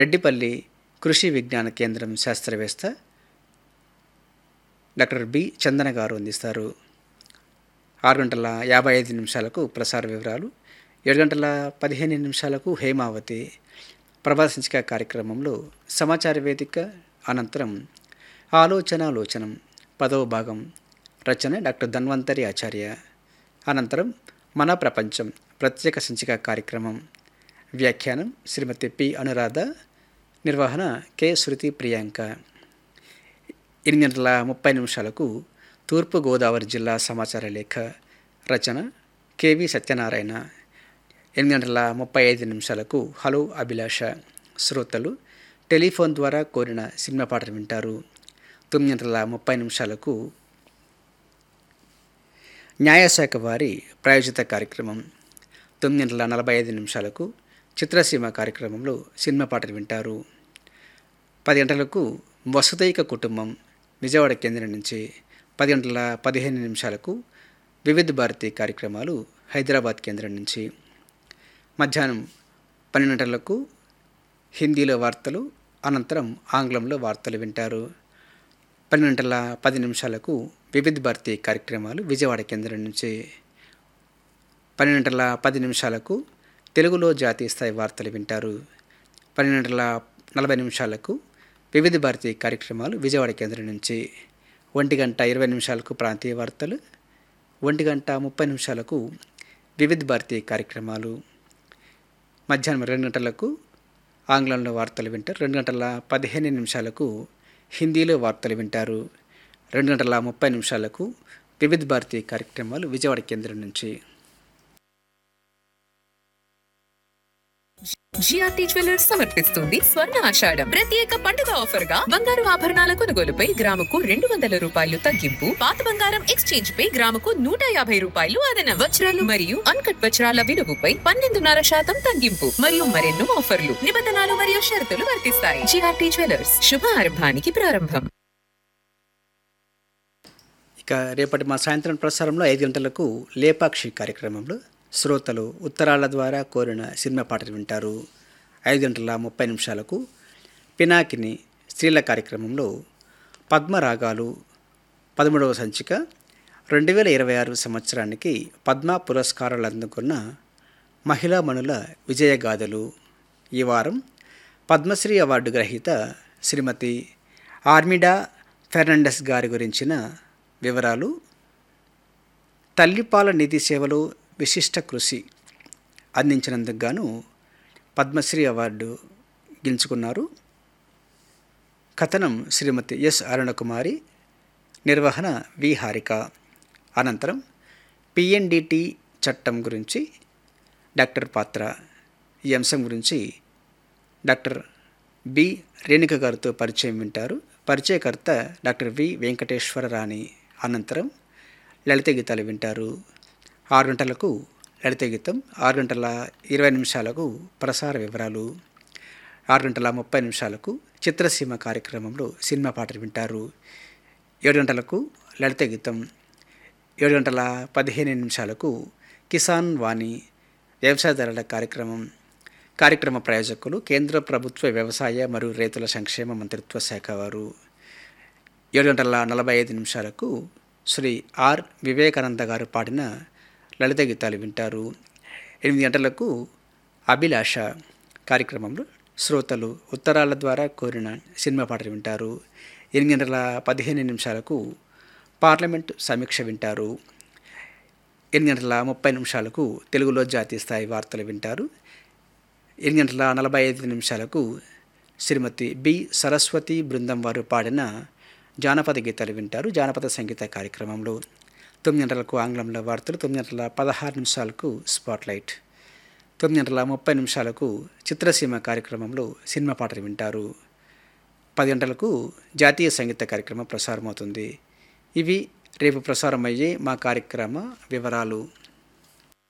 రెడ్డిపల్లి కృషి విజ్ఞాన కేంద్రం శాస్త్రవేత్త డాక్టర్ బి చందన గారు అందిస్తారు ఆరు గంటల యాభై ఐదు నిమిషాలకు ప్రసార వివరాలు ఏడు గంటల పదిహేను నిమిషాలకు హేమావతి ప్రభా సంచిక కార్యక్రమంలో సమాచార వేదిక అనంతరం ఆలోచనాలోచనం పదవ భాగం రచన డాక్టర్ ధన్వంతరి ఆచార్య అనంతరం మన ప్రపంచం ప్రత్యేక సంచిక కార్యక్రమం వ్యాఖ్యానం శ్రీమతి పి అనురాధ నిర్వహణ కె శృతి ప్రియాంక ఎనిమిది గంటల ముప్పై నిమిషాలకు తూర్పు గోదావరి జిల్లా సమాచార లేఖ రచన కెవి సత్యనారాయణ ఎనిమిది గంటల ముప్పై ఐదు నిమిషాలకు హలో అభిలాష శ్రోతలు టెలిఫోన్ ద్వారా కోరిన సినిమా పాటలు వింటారు తొమ్మిది గంటల ముప్పై నిమిషాలకు న్యాయశాఖ వారి ప్రాయోజిత కార్యక్రమం తొమ్మిది గంటల నలభై ఐదు నిమిషాలకు చిత్రసీమ కార్యక్రమంలో సినిమా పాటలు వింటారు పది గంటలకు వసుదైక కుటుంబం విజయవాడ కేంద్రం నుంచి పది గంటల పదిహేను నిమిషాలకు వివిధ భారతి కార్యక్రమాలు హైదరాబాద్ కేంద్రం నుంచి మధ్యాహ్నం పన్నెండు గంటలకు హిందీలో వార్తలు అనంతరం ఆంగ్లంలో వార్తలు వింటారు పన్నెండు గంటల పది నిమిషాలకు వివిధ భారతి కార్యక్రమాలు విజయవాడ కేంద్రం నుంచి పన్నెండు గంటల పది నిమిషాలకు తెలుగులో జాతీయ స్థాయి వార్తలు వింటారు పన్నెండు గంటల నలభై నిమిషాలకు వివిధ భారతి కార్యక్రమాలు విజయవాడ కేంద్రం నుంచి ఒంటి గంట ఇరవై నిమిషాలకు ప్రాంతీయ వార్తలు ఒంటి గంట ముప్పై నిమిషాలకు వివిధ భారతి కార్యక్రమాలు మధ్యాహ్నం రెండు గంటలకు ఆంగ్లంలో వార్తలు వింటారు రెండు గంటల పదిహేను నిమిషాలకు హిందీలో వార్తలు వింటారు రెండు గంటల ముప్పై నిమిషాలకు వివిధ భారతి కార్యక్రమాలు విజయవాడ కేంద్రం నుంచి జిఆర్టీ జ్యువెలర్స్ సమర్పిస్తుంది స్వర్ణ ఆషాఢం ప్రత్యేక పండుగ ఆఫర్ గా బంగారు ఆభరణాల కొనుగోలుపై గ్రాముకు రెండు వందల రూపాయలు తగ్గింపు పాత బంగారం ఎక్స్చేంజ్ పై గ్రాముకు నూట యాభై రూపాయలు అదన వజ్రాలు మరియు అన్కట్ వజ్రాల విలువపై పన్నెండున్నర శాతం తగ్గింపు మరియు మరెన్నో ఆఫర్లు నిబంధనలు మరియు షరతులు వర్తిస్తాయి జిఆర్టీ జ్యువెలర్స్ శుభ ఆరంభానికి ప్రారంభం ఇక రేపటి మా సాయంత్రం ప్రసారంలో ఐదు గంటలకు లేపాక్షి కార్యక్రమంలో శ్రోతలు ఉత్తరాల ద్వారా కోరిన సినిమా పాటలు వింటారు ఐదు గంటల ముప్పై నిమిషాలకు పినాకిని స్త్రీల కార్యక్రమంలో పద్మరాగాలు పదమూడవ సంచిక రెండు వేల ఇరవై ఆరు సంవత్సరానికి పద్మ పురస్కారాలు అందుకున్న మహిళా మణుల విజయగాథలు ఈ వారం పద్మశ్రీ అవార్డు గ్రహీత శ్రీమతి ఆర్మిడా ఫెర్నాండెస్ గారి గురించిన వివరాలు తల్లిపాల నిధి సేవలో విశిష్ట కృషి అందించినందుకు గాను పద్మశ్రీ అవార్డు గెలుచుకున్నారు కథనం శ్రీమతి ఎస్ అరుణకుమారి నిర్వహణ వి హారిక అనంతరం పిఎన్డిటి చట్టం గురించి డాక్టర్ పాత్ర ఈ అంశం గురించి డాక్టర్ బి రేణుక గారితో పరిచయం వింటారు పరిచయకర్త డాక్టర్ వి వెంకటేశ్వర రాణి అనంతరం లలిత గీతాలు వింటారు ఆరు గంటలకు లలిత గీతం ఆరు గంటల ఇరవై నిమిషాలకు ప్రసార వివరాలు ఆరు గంటల ముప్పై నిమిషాలకు చిత్రసీమ కార్యక్రమంలో సినిమా పాటలు వింటారు ఏడు గంటలకు లలిత గీతం ఏడు గంటల పదిహేను నిమిషాలకు కిసాన్ వాణి వ్యవసాయదారుల కార్యక్రమం కార్యక్రమ ప్రాయోజకులు కేంద్ర ప్రభుత్వ వ్యవసాయ మరియు రైతుల సంక్షేమ మంత్రిత్వ శాఖ వారు ఏడు గంటల నలభై ఐదు నిమిషాలకు శ్రీ ఆర్ వివేకానంద గారు పాడిన లలిత గీతాలు వింటారు ఎనిమిది గంటలకు అభిలాష కార్యక్రమంలో శ్రోతలు ఉత్తరాల ద్వారా కోరిన సినిమా పాటలు వింటారు ఎనిమిది గంటల పదిహేను నిమిషాలకు పార్లమెంట్ సమీక్ష వింటారు ఎనిమిది గంటల ముప్పై నిమిషాలకు తెలుగులో జాతీయ స్థాయి వార్తలు వింటారు ఎనిమిది గంటల నలభై ఐదు నిమిషాలకు శ్రీమతి బి సరస్వతి బృందం వారు పాడిన జానపద గీతాలు వింటారు జానపద సంగీత కార్యక్రమంలో తొమ్మిది గంటలకు ఆంగ్లంలో వార్తలు తొమ్మిది గంటల పదహారు నిమిషాలకు స్పాట్లైట్ తొమ్మిది గంటల ముప్పై నిమిషాలకు చిత్రసీమ కార్యక్రమంలో సినిమా పాటలు వింటారు పది గంటలకు జాతీయ సంగీత కార్యక్రమం ప్రసారమవుతుంది ఇవి రేపు ప్రసారమయ్యే మా కార్యక్రమ వివరాలు